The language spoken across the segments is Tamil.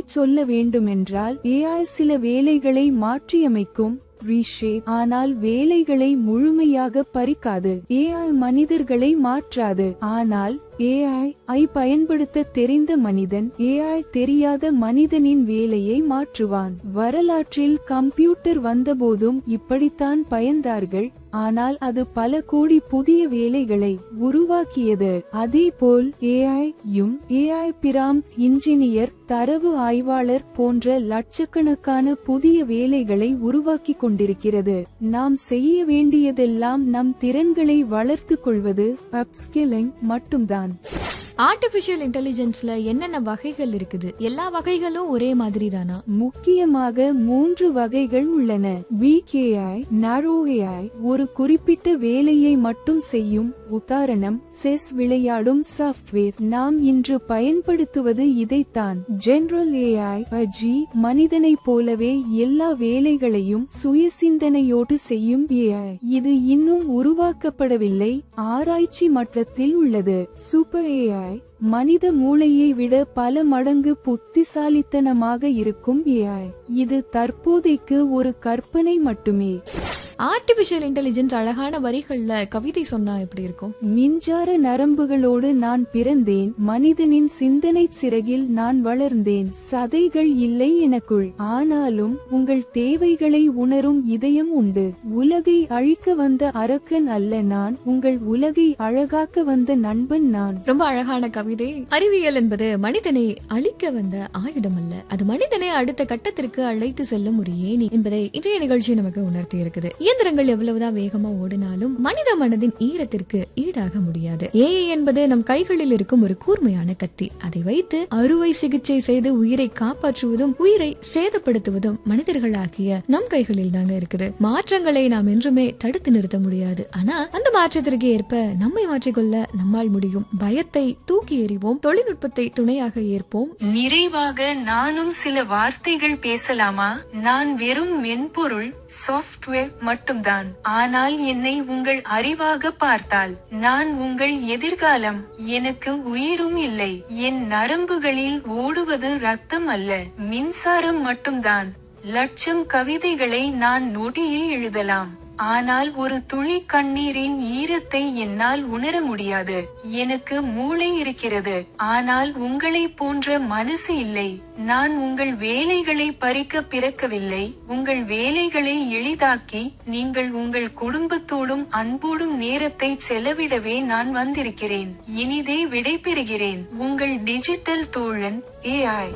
சொல்ல வேண்டுமென்றால் ஏஐ சில வேலைகளை மாற்றியமைக்கும் reshape, ஆனால் வேலைகளை முழுமையாக பறிக்காது ஏஐ மனிதர்களை மாற்றாது ஆனால் ஏஐ ஐ பயன்படுத்த தெரிந்த மனிதன் ஏஐ தெரியாத மனிதனின் வேலையை மாற்றுவான் வரலாற்றில் கம்ப்யூட்டர் வந்தபோதும் இப்படித்தான் பயந்தார்கள் ஆனால் அது பல கோடி புதிய வேலைகளை உருவாக்கியது அதேபோல் ஏஐ யும் ஏஐ பிராம் இன்ஜினியர் தரவு ஆய்வாளர் போன்ற லட்சக்கணக்கான புதிய வேலைகளை உருவாக்கிக் கொண்டிருக்கிறது நாம் செய்ய வேண்டியதெல்லாம் நம் திறன்களை வளர்த்துக் கொள்வது அப்ஸ்கில்லிங் மட்டும்தான் ஆர்டிபிஷியல் இன்டெலிஜென்ஸ்ல என்னென்ன வகைகள் இருக்குது எல்லா வகைகளும் ஒரே மாதிரி தானா முக்கியமாக மூன்று வகைகள் உள்ளன பிகேஐ நாரோ ஏஐ ஒரு குறிப்பிட்ட வேலையை மட்டும் செய்யும் உதாரணம் செஸ் விளையாடும் சாஃப்ட்வேர் நாம் இன்று பயன்படுத்துவது இதைத்தான் ஜெனரல் ஏஐ அஜி மனிதனைப் போலவே எல்லா வேலைகளையும் சுய சிந்தனையோடு செய்யும் ஏஐ இது இன்னும் உருவாக்கப்படவில்லை ஆராய்ச்சி மட்டத்தில் உள்ளது சூப்பர் ஏஐ மனித மூளையை விட பல மடங்கு புத்திசாலித்தனமாக இருக்கும் ஏஐ இது தற்போதைக்கு ஒரு கற்பனை மட்டுமே ஆர்டிபிஷியல் இன்டெலிஜென்ஸ் அழகான வரிகள்ல கவிதை சொன்னா எப்படி இருக்கும் மின்சார நரம்புகளோடு நான் பிறந்தேன் மனிதனின் சிந்தனை சிறகில் நான் வளர்ந்தேன் சதைகள் இல்லை எனக்குள் ஆனாலும் உங்கள் தேவைகளை உணரும் இதயம் உண்டு உலகை அழிக்க வந்த அரக்கன் அல்ல நான் உங்கள் உலகை அழகாக்க வந்த நண்பன் நான் ரொம்ப அழகான கவிதை அறிவியல் என்பது மனிதனை அழிக்க வந்த ஆயுதம் அல்ல அது மனிதனை அடுத்த கட்டத்திற்கு அழைத்து செல்லும் ஒரு ஏணி என்பதை இன்றைய நிகழ்ச்சி நமக்கு உணர்த்தி இருக்குது இயந்திரங்கள் எவ்வளவுதான் வேகமா ஓடினாலும் மனித மனதின் ஈரத்திற்கு ஈடாக முடியாது ஏஐ என்பது நம் கைகளில் இருக்கும் ஒரு கூர்மையான கத்தி அதை வைத்து அறுவை சிகிச்சை செய்து உயிரை காப்பாற்றுவதும் உயிரை சேதப்படுத்துவதும் மனிதர்களாகிய நம் கைகளில் தாங்க இருக்குது மாற்றங்களை நாம் என்றுமே தடுத்து நிறுத்த முடியாது ஆனா அந்த மாற்றத்திற்கு ஏற்ப நம்மை மாற்றிக்கொள்ள நம்மால் முடியும் பயத்தை தூக்கி எறிவோம் தொழில்நுட்பத்தை துணையாக ஏற்போம் நிறைவாக நானும் சில வார்த்தைகள் பேசலாமா நான் வெறும் மென்பொருள் சாஃப்ட்வேர் மட்டும்தான் ஆனால் என்னை உங்கள் அறிவாக பார்த்தால் நான் உங்கள் எதிர்காலம் எனக்கு உயிரும் இல்லை என் நரம்புகளில் ஓடுவது ரத்தம் அல்ல மின்சாரம் மட்டும்தான் லட்சம் கவிதைகளை நான் நொடியில் எழுதலாம் ஆனால் ஒரு துளி கண்ணீரின் ஈரத்தை என்னால் உணர முடியாது எனக்கு மூளை இருக்கிறது ஆனால் உங்களைப் போன்ற மனசு இல்லை நான் உங்கள் வேலைகளை பறிக்க பிறக்கவில்லை உங்கள் வேலைகளை எளிதாக்கி நீங்கள் உங்கள் குடும்பத்தோடும் அன்போடும் நேரத்தை செலவிடவே நான் வந்திருக்கிறேன் இனிதே விடைபெறுகிறேன் உங்கள் டிஜிட்டல் தோழன் ஏஐ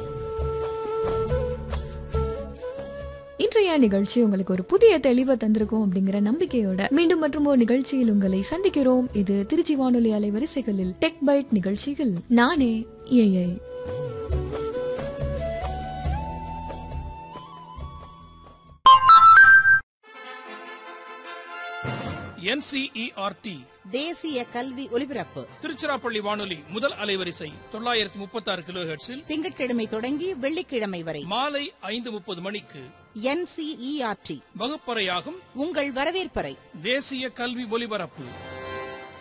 இன்றைய நிகழ்ச்சி உங்களுக்கு ஒரு புதிய தெளிவை தந்திருக்கும் அப்படிங்கிற நம்பிக்கையோட மீண்டும் மற்றும் ஒரு நிகழ்ச்சியில் உங்களை சந்திக்கிறோம் இது திருச்சி வானொலி அலைவரிசைகளில் டெக் பைட் நிகழ்ச்சிகள் நானே ஏஐ என்சிஇஆர்டி தேசிய கல்வி ஒலிபரப்பு திருச்சிராப்பள்ளி வானொலி முதல் அலைவரிசை தொள்ளாயிரத்தி முப்பத்தி ஆறு கிலோ ஹெர்ட்ஸில் திங்கட்கிழமை தொடங்கி வெள்ளிக்கிழமை வரை மாலை ஐந்து முப்பது மணிக்கு என்சிஇஆர்டி வகுப்பறையாகும் உங்கள் வரவேற்பறை தேசிய கல்வி ஒலிபரப்பு